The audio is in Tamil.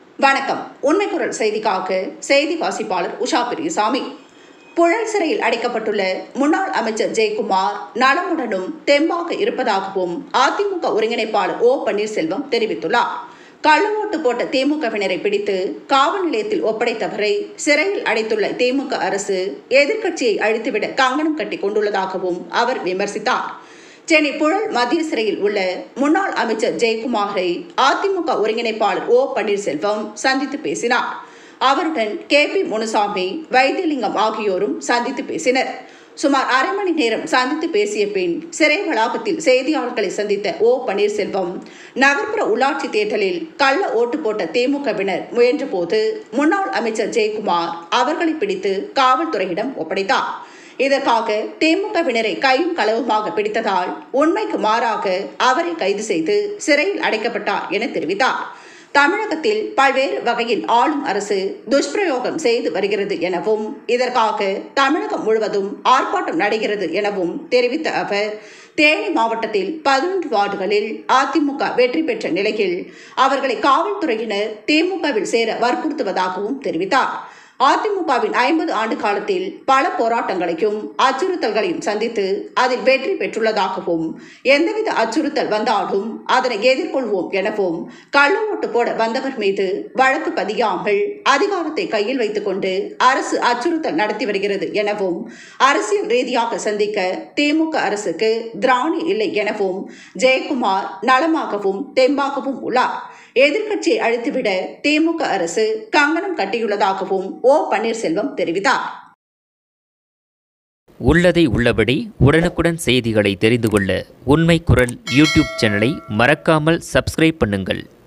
வணக்கம் உண்மை குரல் செய்திக்காக செய்தி வாசிப்பாளர் உஷா பெரியசாமி புழல் சிறையில் அடைக்கப்பட்டுள்ள முன்னாள் அமைச்சர் ஜெயக்குமார் நலமுடனும் தெம்பாக இருப்பதாகவும் அதிமுக ஒருங்கிணைப்பாளர் ஓ பன்னீர்செல்வம் தெரிவித்துள்ளார் கள்ள ஓட்டு போட்ட திமுகவினரை பிடித்து காவல் நிலையத்தில் ஒப்படைத்தவரை சிறையில் அடைத்துள்ள திமுக அரசு எதிர்க்கட்சியை அழித்துவிட கங்கணம் கட்டி கொண்டுள்ளதாகவும் அவர் விமர்சித்தார் சென்னை புழல் மத்திய சிறையில் உள்ள முன்னாள் அமைச்சர் ஜெயக்குமாரை அதிமுக ஒருங்கிணைப்பாளர் ஓ பன்னீர்செல்வம் சந்தித்து பேசினார் அவருடன் கே பி முனுசாமி வைத்தியலிங்கம் ஆகியோரும் சந்தித்து பேசினர் சுமார் அரை மணி நேரம் சந்தித்து பேசிய பின் சிறை வளாகத்தில் செய்தியாளர்களை சந்தித்த ஓ பன்னீர்செல்வம் நகர்ப்புற உள்ளாட்சி தேர்தலில் கள்ள ஓட்டு போட்ட திமுகவினர் முயன்றபோது முன்னாள் அமைச்சர் ஜெயக்குமார் அவர்களை பிடித்து காவல்துறையிடம் ஒப்படைத்தார் இதற்காக திமுகவினரை கையும் களவுமாக பிடித்ததால் உண்மைக்கு மாறாக அவரை கைது செய்து சிறையில் அடைக்கப்பட்டார் என தெரிவித்தார் தமிழகத்தில் பல்வேறு வகையில் ஆளும் அரசு துஷ்பிரயோகம் செய்து வருகிறது எனவும் இதற்காக தமிழகம் முழுவதும் ஆர்ப்பாட்டம் நடைகிறது எனவும் தெரிவித்த அவர் தேனி மாவட்டத்தில் பதினொன்று வார்டுகளில் அதிமுக வெற்றி பெற்ற நிலையில் அவர்களை காவல்துறையினர் திமுகவில் சேர வற்புறுத்துவதாகவும் தெரிவித்தார் அதிமுகவின் ஐம்பது ஆண்டு காலத்தில் பல போராட்டங்களையும் அச்சுறுத்தல்களையும் சந்தித்து அதில் வெற்றி பெற்றுள்ளதாகவும் எந்தவித அச்சுறுத்தல் வந்தாலும் அதனை எதிர்கொள்வோம் எனவும் கள்ள ஓட்டு போட வந்தவர் மீது வழக்கு பதியாமல் அதிகாரத்தை கையில் வைத்துக்கொண்டு அரசு அச்சுறுத்தல் நடத்தி வருகிறது எனவும் அரசியல் ரீதியாக சந்திக்க திமுக அரசுக்கு திராணி இல்லை எனவும் ஜெயக்குமார் நலமாகவும் தெம்பாகவும் உள்ளார் எதிர்க்கட்சியை அழித்துவிட திமுக அரசு கங்கணம் கட்டியுள்ளதாகவும் ஓ பன்னீர்செல்வம் தெரிவித்தார் உள்ளதை உள்ளபடி உடனுக்குடன் செய்திகளை தெரிந்து கொள்ள உண்மை குரல் யூடியூப் சேனலை மறக்காமல் சப்ஸ்கிரைப் பண்ணுங்கள்